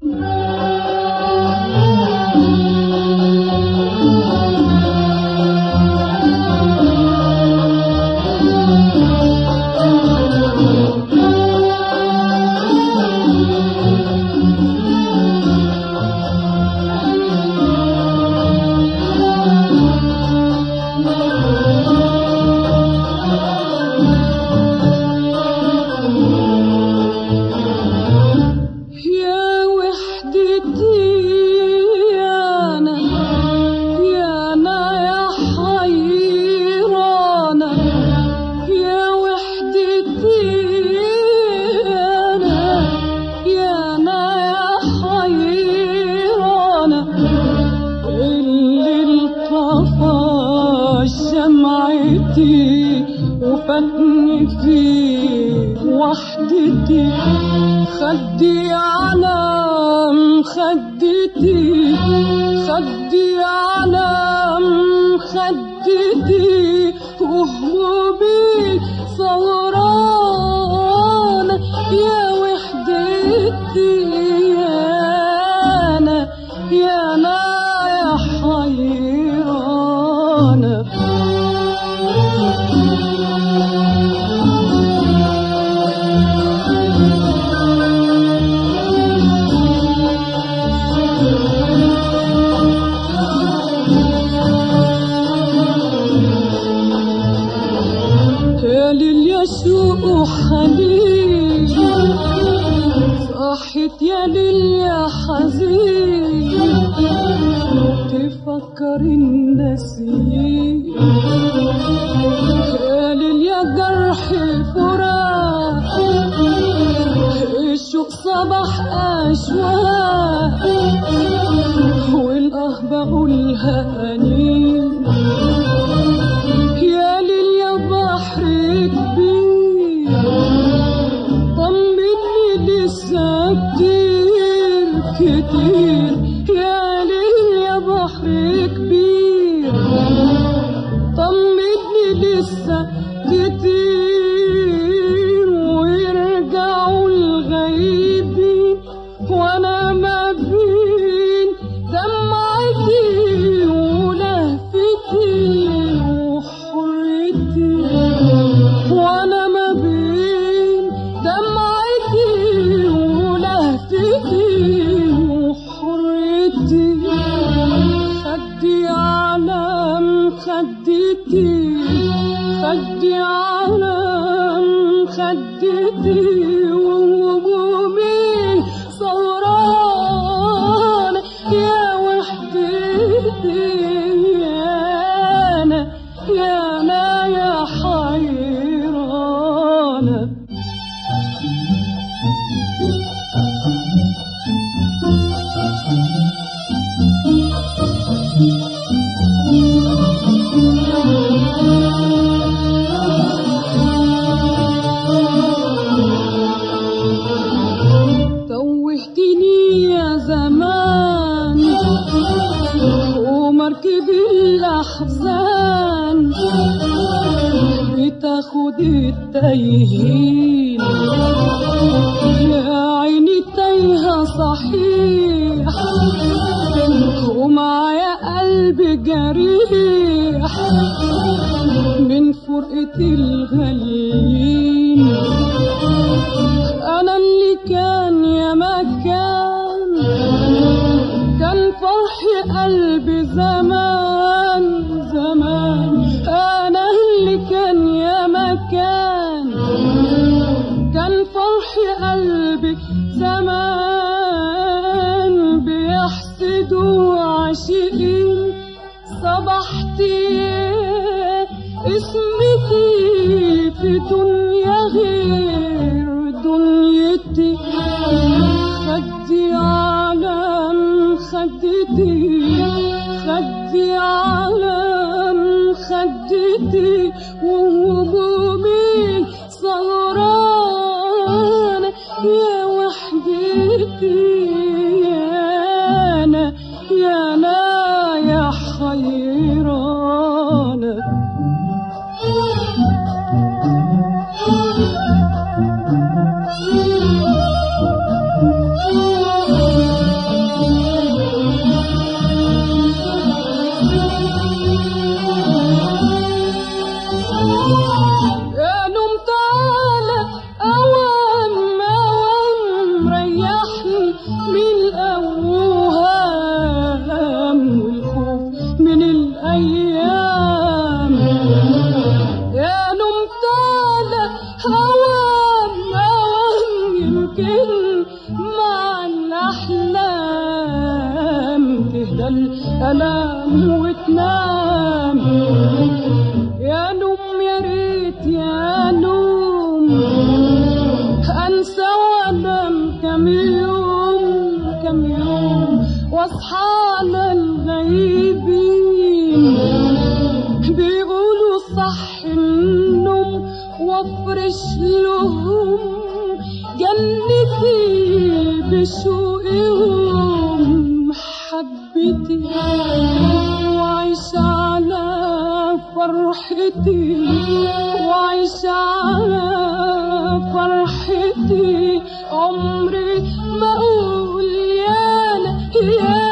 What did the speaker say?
يا وحدتي يا أنا يا أنا يا حيرانة يا وحدتي يا أنا يا أنا يا حيرانة اللي انطفى شمعتي وفاتني في وحدتي خدي على مخدتي خدي على مخدتي وهبوبي سهرانة يا وحدتي يا أنا يا أنا يا حيرانة يا لليسوع وحنين صحت يا ليل يا حزين تفكر النسيم يا ليل يا جرح الفراق الشوق صباح أشواق والآه بقولها أنين يا ليل يا بحر كبير طمني لسه كتير كتير يا ليل يا بحر كبير طمني لسه كتير ويرجعوا الغايبين وانا ما بين دمعتي ولهفتي وحريتي وانا ما بين دمعتي ولهفتي وحريتي خدي على مخدتي خدي على مخدتي وهمومي سهرانة يا وحدتي يا أنا يا أنا يا حيرانة توهتني يا زمان ومركب الأحزان بتاخد التايهين يا عيني تايهة صحيح ومعايا قلب جريح من فرقة الغاليين أنا اللي كان يا مكان كان فرح قلبي زمان زمان أنا اللي كان يا مكان كان فرح قلبي زمان بيحسدوا عاشقين صبحتي اسمتي في دنيا غير دنيتي خدي على خدتي خدي على خدتي وهمومي سهرانة يا وحدتي يا أنا يا أنا يا حيرانة على الألام وتنام يا نوم يا ريت يا نوم أنسى وأنام كم يوم كم يوم واصحى على الغيبين بيقولوا صح النوم وافرش لهم جنتي بشوقهم حبتي وعيش على فرحتي وعيش على فرحتي عمري ما اقول يا لا يا